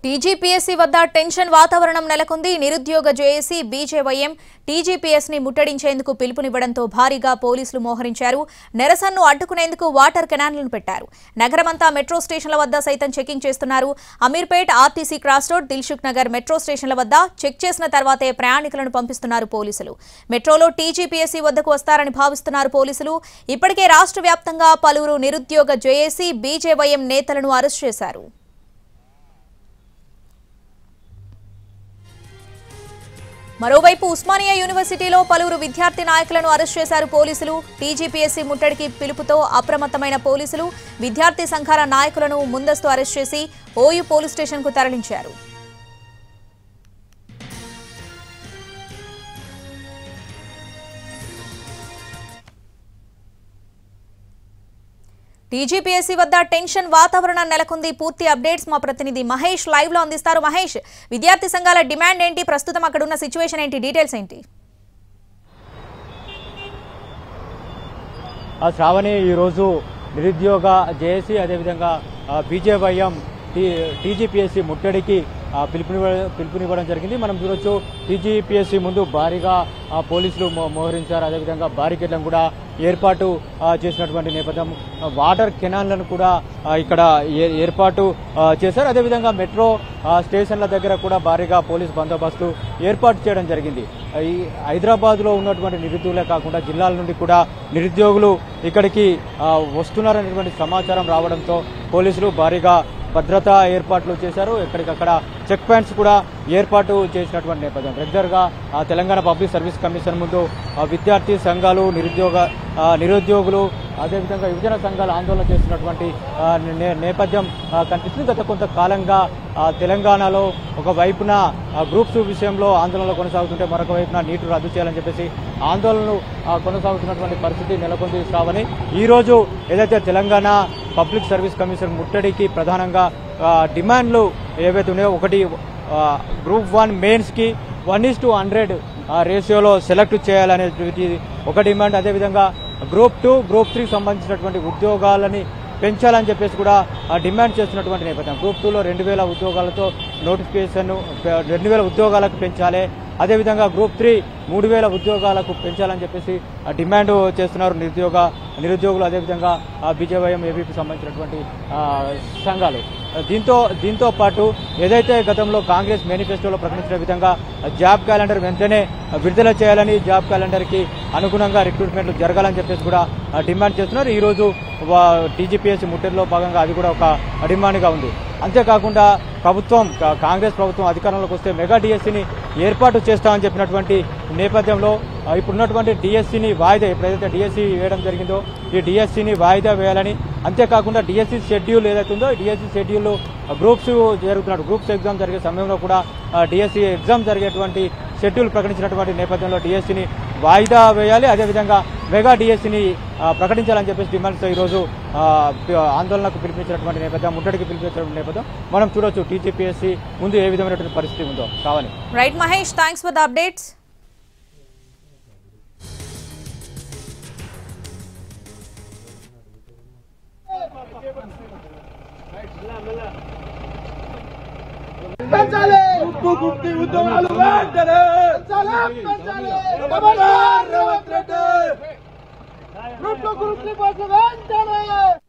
TGPSC వద్ద tension వాతావరణం నెలకొంది నిరుద్యోగ జేఏసీ బీజేవైఎం టీజీపీఎస్ ని ముట్టడించేందుకు పిలుపునివ్వడంతో భారీగా పోలీసులు మోహరించారు నెరసన్ను అడ్డుకునేందుకు వాటర్ కెనాన్లను పెట్టారు నగరమంతా మెట్రో స్టేషన్ల వద్ద సైతం చెకింగ్ చేస్తున్నారు Ameerpet RTC cross road Dilsukh Nagar metro స్టేషన్ల వద్ద చెక్ చేసిన తర్వాతే ప్రయాణికులను పంపిస్తున్నారు పోలీసులు మెట్రోలో టీజీపీఎస్సీ వద్దకు వస్తారని భావిస్తున్నారు పోలీసులు ఇప్పటికే రాష్ట్ర వ్యాప్తంగా పలువురు నిరుద్యోగ జేఏసీ బీజేవైఎం నేతలను అరెస్ట్ చేశారు మరోవైపు ఉస్మానియా యూనివర్సిటీలో పలువురు విద్యార్థి నాయకులను అరెస్ట్ చేశారు పోలీసులు టీజీపీఎస్సీ ముట్టడికి పిలుపుతో అప్రమత్తమైన పోలీసులు విద్యార్థి సంఘాల నాయకులను ముందస్తు అరెస్ట్ చేసి ఓయూ పోలీస్ స్టేషన్కు తరలించారు టీజీపీఎస్సీ వద్ద టెన్షన్ వాతావరణం నెలకొంది పూర్తి అప్డేట్స్ మా ప్రతినిధి మహేష్ లైవ్ లో అందిస్తారు మహేష్ విద్యార్థి సంఘాల డిమాండ్ ఏంటి ప్రస్తుతం అక్కడ ఉన్న సిచ్యువేషన్ ఏంటి డీటెయిల్స్ ఏంటి ఆ శ్రావణి ఈరోజు నిరుద్యోగ జేఏసీ అదేవిధంగా బీజేవైఎం టీ టీజీపీఎస్సీ ముట్టడికి ఆ, పిలుపునివ్వ పిలుపునివ్వడం జరిగింది మనం చూడొచ్చు టీజీపీఎస్సీ ముందు భారీగా ఆ, పోలీసులు మో- మోహరించారు అదేవిధంగా బారికేడ్లను కూడా ఏర్పాటు ఆ, చేసినటువంటి నేపథ్యం ఆ, వాటర్ కెనాన్లను కూడా ఆ, ఇక్కడ ఏ- ఏర్పాటు ఆ, చేశారు అదేవిధంగా మెట్రో ఆ, స్టేషన్ల దగ్గర కూడా భారీగా పోలీస్ బందోబస్తు ఏర్పాటు చేయడం జరిగింది ఈ హైదరాబాద్లో ఉన్నటువంటి నిరుద్యోగులే కాకుండా జిల్లాల నుండి కూడా నిరుద్యోగులు ఇక్కడికి ఆ, వస్తున్నారనేటువంటి సమాచారం రావడంతో పోలీసులు భారీగా భద్రతా ఏర్పాట్లు చేశారు ఎక్కడికక్కడ చెక్ పాయింట్స్ కూడా ఏర్పాటు చేసినటువంటి నేపథ్యం రెగ్యులర్గా ఆ, తెలంగాణ పబ్లిక్ సర్వీస్ కమిషన్ ముందు ఆ, విద్యార్థి సంఘాలు నిరుద్యోగ ఆ, నిరుద్యోగులు అదేవిధంగా యువజన సంఘాలు ఆందోళన చేస్తున్నటువంటి ఆ, నే- నేపథ్యం ఆ, కనిపిస్తుంది గత కొంతకాలంగా ఆ, తెలంగాణలో ఒక వైపున ఆ, గ్రూప్స్ విషయంలో ఆందోళనలు కొనసాగుతుంటే మరొక వైపున నీటు రద్దు చేయాలని చెప్పేసి ఆందోళనలు ఆ, కొనసాగుతున్నటువంటి పరిస్థితి నెలకొంది శ్రావణి ఈ రోజు ఏదైతే తెలంగాణ పబ్లిక్ సర్వీస్ కమిషన్ ముట్టడికి ప్రధానంగా ఆ, డిమాండ్లు ఏవైతే ఉన్నాయో ఒకటి ఆ, గ్రూప్ వన్ మెయిన్స్కి వన్ ఈస్ టు హండ్రెడ్ రేషియోలో సెలెక్ట్ చేయాలనేటువంటి ఒక డిమాండ్ అదేవిధంగా గ్రూప్ టూ గ్రూప్ త్రీకి సంబంధించినటువంటి ఉద్యోగాలని పెంచాలని చెప్పేసి కూడా ఆ, డిమాండ్ చేస్తున్నటువంటి నేపథ్యం గ్రూప్ టూలో రెండు వేల ఉద్యోగాలతో నోటిఫికేషన్ రెండు వేల ఉద్యోగాలకు పెంచాలి అదేవిధంగా గ్రూప్ త్రీ మూడు వేల ఉద్యోగాలకు పెంచాలని చెప్పేసి ఆ, డిమాండ్ చేస్తున్నారు నిరుద్యోగ నిరుద్యోగులు అదేవిధంగా బీజేవైఎం ఏబీపీ సంబంధించినటువంటి ఆ, సంఘాలు దీంతో దీంతో పాటు ఏదైతే గతంలో కాంగ్రెస్ మేనిఫెస్టోలో ప్రకటించిన విధంగా జాబ్ క్యాలెండర్ వెంటనే విడుదల చేయాలని జాబ్ క్యాలెండర్కి అనుగుణంగా రిక్రూట్మెంట్లు జరగాలని చెప్పేసి కూడా ఆ, డిమాండ్ చేస్తున్నారు ఈ రోజు టీజీపీఎస్సీ ముట్టడిలో భాగంగా అది కూడా ఒక డిమాండ్గా ఉంది అంతేకాకుండా ప్రభుత్వం కా- కాంగ్రెస్ ప్రభుత్వం అధికారంలోకి వస్తే మెగా డిఎస్సీని ఏర్పాటు చేస్తామని చెప్పినటువంటి నేపథ్యంలో ఆ, ఇప్పుడున్నటువంటి డిఎస్సీని వాయిదా ఎప్పుడైతే డిఎస్సీ వేయడం జరిగిందో ఈ డిఎస్సీని వాయిదా వేయాలని అంతేకాకుండా డిఎస్సీ షెడ్యూల్ ఏదైతే ఉందో డిఎస్సీ షెడ్యూల్ గ్రూప్స్ జరుగుతున్నాడు గ్రూప్స్ ఎగ్జామ్ జరిగే సమయంలో కూడా డిఎస్సీ ఎగ్జామ్ జరిగేటువంటి షెడ్యూల్ ప్రకటించినటువంటి నేపథ్యంలో డిఎస్సీని వాయిదా వేయాలి అదేవిధంగా మెగా డిఎస్సీని ప్రకటించాలని చెప్పేసి డిమాండ్స్ ఈరోజు ఆ, పి- ఆందోళనకు పిలిపించినటువంటి నేపథ్యం ముట్టడికి పిలిపించినటువంటి నేపథ్యం మనం చూడొచ్చు టీజీపీఎస్సీ ముందు ఏ విధమైనటువంటి పరిస్థితి ఉందో కావాలి right Mahesh thanks for the updates పెంచాలి గుప్పు గుప్తి ఉద్యోగాలు వెంటనే పెంచాలి పెంచాలి ఖబర్దార్ Revanth Reddy group two group three పోస్టులు వెంటనే